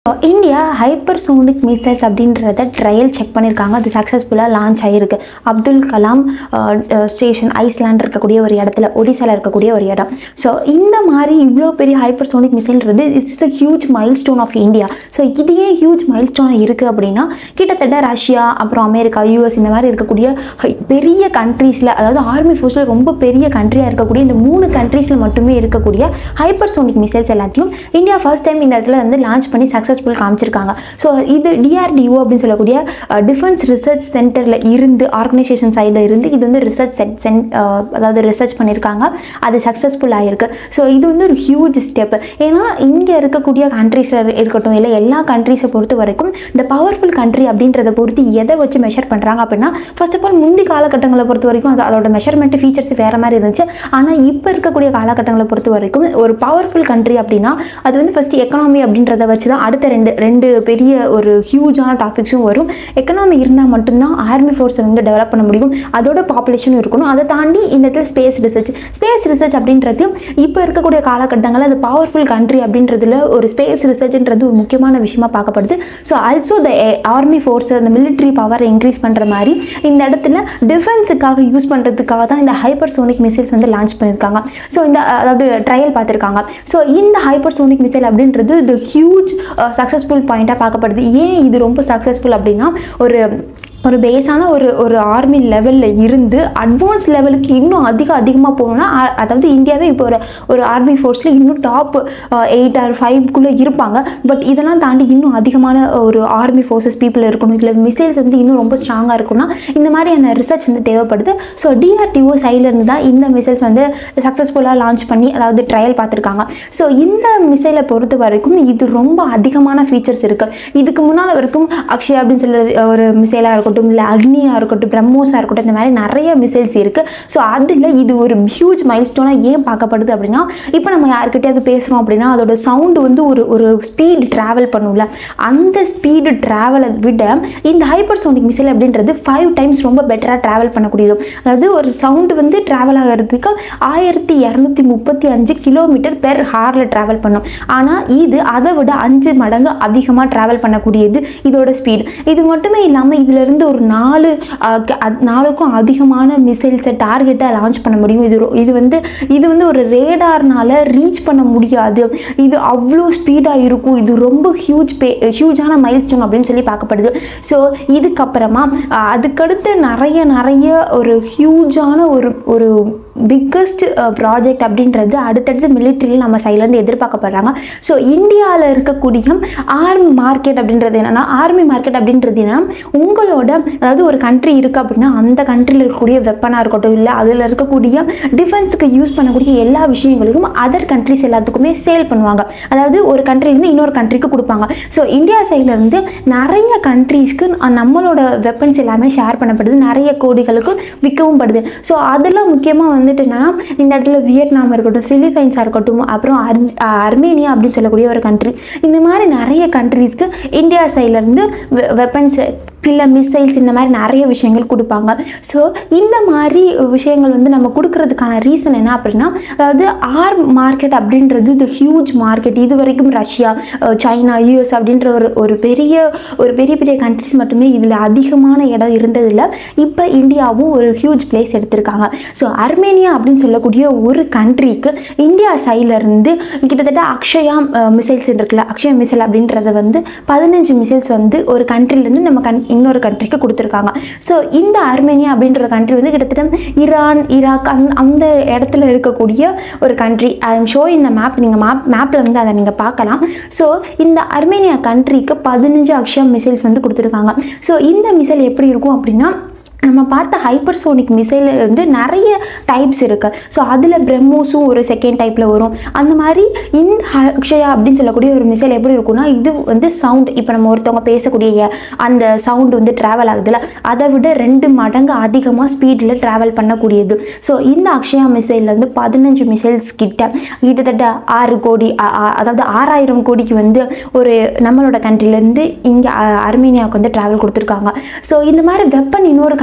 India hypersonic missiles அப்படின்றத trial check பண்ணியிருக்காங்க அது சக்ஸஸ்ஃபுல்லாக லான்ச் ஆகிருக்கு அப்துல் கலாம் ஸ்டேஷன் ஐஸ்லாண்ட் இருக்கக்கூடிய ஒரு இடத்துல ஒடிசால இருக்கக்கூடிய ஒரு இடம் ஸோ இந்த மாதிரி இவ்வளோ பெரிய ஹைப்பர்சோனிக் மிசைல்ன்றது it's the huge milestone of India so இதையே ஹியூஜ் மைல் ஸ்டோனாக இருக்குது அப்படின்னா கிட்டத்தட்ட ரஷ்யா அப்புறம் அமெரிக்கா யூஎஸ் இந்த மாதிரி இருக்கக்கூடிய ஹை- பெரிய கண்ட்ரீஸில் அதாவது ஆர்மி ஃபோர்ஸில் ரொம்ப பெரிய கண்ட்ரியாக இருக்கக்கூடிய இந்த மூணு கண்ட்ரீஸில் மட்டுமே இருக்கக்கூடிய ஹைப்பர்சோனிக் மிசைல்ஸ் எல்லாத்தையும் இந்தியா ஃபர்ஸ்ட் டைம் இந்த இடத்துல வந்து லான்ச் பண்ணி சக்ஸஸ்ஃபுல் காமிச்சிருக்காங்க ஸோ இது டிஆர்டிஓ அப்படின்னு சொல்லக்கூடிய டிஃபென்ஸ் ரிசர்ச் சென்டரில் இருந்து ஆர்கனைசேஷன் சைடில் இருந்து இது வந்து ரிசர்ச் செட் சென் அதாவது ரிசர்ச் பண்ணியிருக்காங்க அது சக்ஸஸ்ஃபுல் ஆகிருக்கு ஸோ இது வந்து ஒரு ஹியூஜ் ஸ்டெப் ஏன்னா இங்கே இருக்கக்கூடிய கண்ட்ரீஸில் இருக்கட்டும் இல்லை எல்லா கண்ட்ரீஸை பொறுத்த வரைக்கும் இந்த பவர்ஃபுல் கண்ட்ரி அப்படின்றத பொறுத்து எதை வச்சு மெஷர் பண்ணுறாங்க அப்படின்னா ஃபர்ஸ்ட் ஆஃப் ஆல் முந்தி காலகட்டங்களை பொறுத்த வரைக்கும் அது அதோட மெஷர்மெண்ட் ஃபீச்சர்ஸ் வேறு மாதிரி இருந்துச்சு ஆனால் இப்போ இருக்கக்கூடிய காலகட்டங்களை பொறுத்த வரைக்கும் ஒரு பவர்ஃபுல் கண்ட்ரி அப்படின்னா அது வந்து ஃபஸ்ட்டு எக்கனாமி அப்படின்றத வச்சு தான் அடுத்த ரெண்டு ரெண்டு பெரிய ஒரு ஹியூஜான டாபிக்ஸும் வரும் எக்கனாமி இருந்தால் மட்டும்தான் ஆர்மி ஃபோர்ஸை வந்து டெவலப் பண்ண முடியும் அதோட பாப்புலேஷனும் இருக்கணும் அதை தாண்டி இந்த இடத்துல ஸ்பேஸ் ரிசர்ச் ஸ்பேஸ் ரிசர்ச் அப்படின்றது இப்போ இருக்கக்கூடிய காலகட்டங்களில் அது பவர்ஃபுல் கண்ட்ரி அப்படின்றதுல ஒரு ஸ்பேஸ் ரிசர்ச்ன்றது ஒரு முக்கியமான விஷயமா பார்க்கப்படுது so also the army force அந்த military பவரை இன்க்ரீஸ் பண்ணுற மாதிரி இந்த இடத்துல டிஃபென்ஸுக்காக யூஸ் பண்ணுறதுக்காக தான் இந்த ஹைப்பர்சோனிக் மிசைல்ஸ் வந்து லான்ச் பண்ணியிருக்காங்க ஸோ இந்த அதாவது ட்ரையல் பார்த்துருக்காங்க ஸோ இந்த ஹைப்பர்சோனிக் மிசைல் அப்படின்றது இது ஹியூஜ் சக்ஸஸ்ஃபுல் பாயிண்ட்டாக பார்க்கப்படுது ஏன் இது ரொம்ப சக்ஸஸ்ஃபுல் அப்படின்னா ஒரு ஒரு பேஸான ஒரு ஒரு ஆர்மி லெவலில் இருந்து அட்வான்ஸ் லெவலுக்கு இன்னும் அதிக அதிகமாக போகணும்னா அ- அதாவது இந்தியாவே இப்போ ஒரு ஒரு ஆர்மி ஃபோர்ஸில் இன்னும் டாப் எயிட் ஆர் ஃபைவ்க்குள்ளே இருப்பாங்க பட் இதெல்லாம் தாண்டி இன்னும் அதிகமான ஒரு ஆர்மி ஃபோர்ஸஸ் பீப்புள் இருக்கணும் இதில் மிசைல்ஸ் வந்து இன்னும் ரொம்ப ஸ்ட்ராங்காக இருக்கும்னா இந்த மாதிரியான ரிசர்ச் வந்து தேவைப்படுது ஸோ டிஆர்டிஓ சைட்லேருந்து தான் இந்த மிசைல்ஸ் வந்து சக்ஸஸ்ஃபுல்லாக லான்ச் பண்ணி அதாவது ட்ரையல் பார்த்துருக்காங்க ஸோ இந்த மிசைலை பொறுத்த வரைக்கும் இது ரொம்ப அதிகமான ஃபீச்சர்ஸ் இருக்குது இதுக்கு முன்னால் வரைக்கும் அக்ஷயா அப்படின்னு சொல்ல ஒரு மிசைலாக இருக்கட்டும் இல்லை அக்னியாக இருக்கட்டும் பிரம்மோஸாக இருக்கட்டும் இந்த மாதிரி நிறைய மிசைல்ஸ் இருக்குது ஸோ அதில் இது ஒரு ஹியூஜ் மைல்ஸ்டோனாக ஏன் பார்க்கப்படுது அப்படின்னா இப்போ நம்ம யார்கிட்டயாவது பேசுகிறோம் அப்படின்னா அதோட சவுண்டு வந்து ஒரு ஒரு ஸ்பீடு ட்ராவல் பண்ணும்ல அந்த ஸ்பீடு ட்ராவலை விட இந்த ஹைப்பர்சோனிக் மிசைல் அப்படின்றது ஃபைவ் டைம்ஸ் ரொம்ப பெட்டராக ட்ராவல் பண்ணக்கூடியது அதாவது ஒரு சவுண்டு வந்து ட்ராவல் ஆகிறதுக்கு ஆயிரத்தி இரநூத்தி முப்பத்தி அஞ்சு கிலோமீட்டர் பெர் ஹாரில் ட்ராவல் பண்ணும் ஆனால் இது அதை விட அஞ்சு மடங்கு அதிகமாக ட்ராவல் பண்ணக்கூடியது இதோட ஸ்பீடு இது மட்டுமே இல்லாமல் இதிலிருந்து ஒரு நாலு அஹ், க- அத்- நாலுக்கும் அதிகமான மிசைல்ஸை டார்கெட்டை லான்ச் பண்ண முடியும் இது ரொ- இது வந்து இது வந்து ஒரு ரேடார்னால ரீச் பண்ண முடியாது இது அவ்வளோ ஸ்பீடாக இருக்கும் இது ரொம்ப ஹியூஜ் பே ஹியூஜான மைல்ஸ்டோன் அப்படின்னு சொல்லி பார்க்கப்படுது ஸோ இதுக்கப்புறமா அஹ், அதுக்கடுத்து நிறைய நிறைய ஒரு ஹியூஜான ஒரு ஒரு பிக்கஸ்ட் ப்ராஜெக்ட் அப்படின்றது அடுத்தடுத்து மிலிட்ரியில் நம்ம சைட்லேருந்து எதிர்பார்க்கப்படுறாங்க ஸோ இந்தியாவில் இருக்கக்கூடிய ஆர்மி மார்க்கெட் அப்படின்றது என்னன்னா ஆர்மி மார்க்கெட் அப்படின்றது என்னன்னா உங்களோட அதாவது ஒரு கண்ட்ரி இருக்குது அப்படின்னா அந்த கண்ட்ரியில் இருக்கக்கூடிய வெப்பனாக இருக்கட்டும் இல்லை அதில் இருக்கக்கூடிய டிஃபென்ஸுக்கு யூஸ் பண்ணக்கூடிய எல்லா விஷயங்களுக்கும் அதர் கண்ட்ரிஸ் எல்லாத்துக்குமே சேல் பண்ணுவாங்க அதாவது ஒரு countryல-இருந்து இன்னொரு கண்ட்ரிக்கு கொடுப்பாங்க ஸோ இந்தியா சைடுல இருந்து நிறைய கண்ட்ரீஸ்க்கு நம்மளோட வெப்பன்ஸ் எல்லாமே ஷேர் பண்ணப்படுது நிறைய கோடிகளுக்கு விற்கவும் படுது ஸோ அதெல்லாம் முக்கியமாக வந்துட்டு என்னன்னா இந்த இடத்துல வியட்நாம் இருக்கட்டும் பிலிப்பைன்ஸாக இருக்கட்டும் அப்புறம் அர்ஜ் அர்மேனியா அப்படின்னு சொல்லக்கூடிய ஒரு கண்ட்ரி இந்த மாதிரி நிறைய கண்ட்ரீஸ்க்கு இந்தியா சைட்லேருந்து வெப்பன்ஸ் இல்லை மிசைல்ஸ் இந்த மாதிரி நிறைய விஷயங்கள் கொடுப்பாங்க ஸோ இந்த மாதிரி விஷயங்கள் வந்து நம்ம கொடுக்கறதுக்கான ரீசன் என்ன அப்படின்னா அதாவது ஆர் மார்க்கெட் அப்படின்றது இது ஹியூஜ் மார்க்கெட் இது வரைக்கும் ரஷ்யா அஹ், சைனா யூஎஸ் அப்படின்ற ஒரு ஒரு பெரிய ஒரு பெரிய பெரிய கண்ட்ரிஸ் மட்டுமே இதில் அதிகமான இடம் இருந்ததில்ல இப்போ இந்தியாவும் ஒரு ஹியூஜ் பிளேஸ் எடுத்திருக்காங்க ஸோ அர்மேனியா அப்படின்னு சொல்லக்கூடிய ஒரு கண்ட்ரிக்கு இந்தியா சைடில் இருந்து கிட்டத்தட்ட அக்ஷயா மிசைல்ஸ் இருக்குல்ல அக்ஷயா மிசைல் அப்படின்றத வந்து பதினஞ்சு மிசைல்ஸ் வந்து ஒரு countryல-இருந்து நம்ம கண் இன்னொரு கண்ட்ரிக்கு கொடுத்துருக்காங்க ஸோ இந்த அர்மேனியா அப்படின்ற கண்ட்ரி வந்து கிட்டத்தட்ட ஈரான் ஈராக் அந் அந்த இடத்துல இருக்கக்கூடிய ஒரு கண்ட்ரி ஐ எம் ஷோ இந்த மேப் நீங்கள் மேப் மேப்பில் வந்து அதை நீங்கள் பார்க்கலாம் ஸோ இந்த அர்மேனியா கண்ட்ரிக்கு பதினஞ்சு அக்ஷயம் மிசைல்ஸ் வந்து கொடுத்துருக்காங்க ஸோ இந்த மிசைல் எப்படி இருக்கும் அப்படின்னா நம்ம பார்த்த ஹைப்பர்சோனிக் மிசைல் வந்து நிறைய டைப்ஸ் இருக்குது ஸோ அதில் பிரம்மோஸும் ஒரு செகண்ட் டைப்பில் வரும் அந்த மாதிரி இந்த அக்ஷயா அப்படின்னு சொல்லக்கூடிய ஒரு மிசைல் எப்படி இருக்கும்னா இது வந்து சவுண்ட் இப்போ நம்ம ஒருத்தவங்க பேசக்கூடிய அந்த சவுண்ட் வந்து ட்ராவல் ஆகுதுல்ல அதை விட ரெண்டு மடங்கு அதிகமாக ஸ்பீடில் ட்ராவல் பண்ணக்கூடியது ஸோ இந்த அக்ஷயா மிசைலில் வந்து பதினஞ்சு மிசைல்ஸ் கிட்ட கிட்டத்தட்ட ஆறு கோடி அ- அ- அதாவது ஆறாயிரம் கோடிக்கு வந்து ஒரு நம்மளோட கண்ட்ரிலேருந்து இங்கே அர்மேனியாவுக்கு வந்து ட்ராவல் கொடுத்துருக்காங்க ஸோ இந்த மாதிரி வெப்பன் இன்னொரு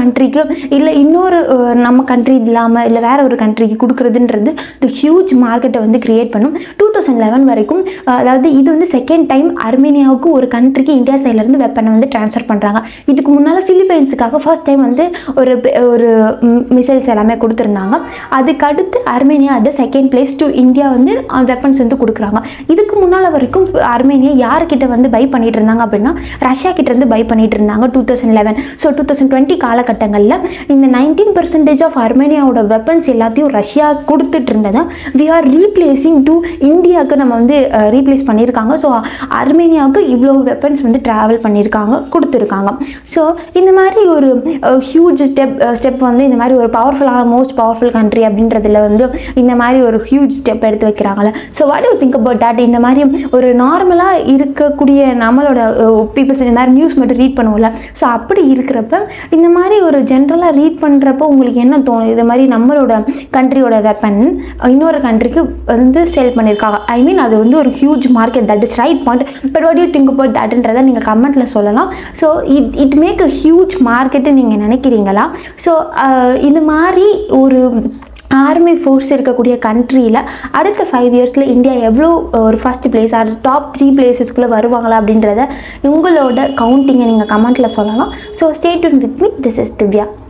கண்ட்ரிக்கு இல்லை இன்னொரு அஹ், நம்ம கண்ட்ரி இல்லாமல் இல்லை வேற ஒரு கண்ட்ரிக்கு கொடுக்குறதுன்றது இந்த ஹியூஜ் மார்க்கெட்டை வந்து கிரியேட் பண்ணும் டூ தௌசண்ட் லெவன் வரைக்கும் அஹ், அதாவது இது வந்து செகண்ட் டைம் அர்மேனியாவுக்கு ஒரு கண்ட்ரிக்கு இந்தியா சைட்லேருந்து வெப்பனை வந்து ட்ரான்ஸ்ஃபர் பண்ணுறாங்க இதுக்கு முன்னால் ஃபிலிப்பைன்ஸுக்காக ஃபர்ஸ்ட் டைம் வந்து ஒரு பெ- ஒரு மிசைல்ஸ் எல்லாமே கொடுத்துருந்தாங்க அதுக்கு அடுத்து அர்மேனியா அது செகண்ட் பிளேஸ் டு இந்தியா வந்து வெப்பன்ஸ் வந்து கொடுக்குறாங்க இதுக்கு முன்னால் வரைக்கும் அர்மேனியா யார்கிட்ட வந்து பை பண்ணிட்டு இருந்தாங்க அப்படின்னா ரஷ்யா கிட்ட இருந்து பை பண்ணிட்டு இருந்தாங்க two thousand eleven so two thousand twenty காலகட்டங்களில் இந்த நைன்டீன் பர்சன்டேஜ் ஆஃப் அர்மேனியாவோட வெப்பன்ஸ் எல்லாத்தையும் ரஷ்யா கொடுத்துட்டு இருந்ததை வி ஆர் ரீப்ளேசிங் டு இந்தியாவுக்கு நம்ம வந்து ரீப்ளேஸ் பண்ணியிருக்காங்க ஸோ அர்மேனியாவுக்கு இவ்வளோ வெப்பன்ஸ் வந்து ட்ராவல் பண்ணியிருக்காங்க கொடுத்துருக்காங்க ஸோ இந்த மாதிரி ஒரு ஹியூஜ் ஸ்டெப் ஸ்டெப் வந்து இந்த மாதிரி ஒரு பவர்ஃபுல்லான மோஸ்ட் பவர்ஃபுல் கண்ட்ரி அப்படின்றதுல வந்து இந்த மாதிரி ஒரு ஹியூஜ் ஸ்டெப் எடுத்து வைக்கிறாங்கல்ல so what you think about that இந்த மாதிரி ஒரு நார்மலாக இருக்கக்கூடிய நம்மளோட பீப்புள்ஸ் இந்த மாதிரி நியூஸ் மட்டும் ரீட் பண்ணுவோம்ல ஸோ அப்படி இருக்கிறப்ப இந்த மாதிரி ஒரு ஜென்ரலாக ரீட் பண்ணுறப்ப உங்களுக்கு என்ன தோணும் இது மாதிரி நம்மளோட கண்ட்ரியோட வெப்பன் இன்னொரு கண்ட்ரிக்கு வந்து சேல் பண்ணியிருக்காங்க ஐ மீன் அது வந்து ஒரு huge market that is right point but what you think about தட்ன்றதை நீங்கள் கமெண்ட்டில் சொல்லலாம் so it it make a huge market நீங்கள் நினைக்கிறீங்களா ஸோ இது மாதிரி ஒரு ஆர்மி ஃபோர்ஸ் இருக்கக்கூடிய கண்ட்ரியில் அடுத்த ஃபைவ் இயர்ஸில் இந்தியா எவ்வளோ ஒரு first place or top three பிளேசஸ்க்குள்ளே வருவாங்களா அப்படின்றத உங்களோட கவுண்டிங்கை நீங்கள் கமெண்ட்டில் சொல்லலாம் so stay with me this is Divya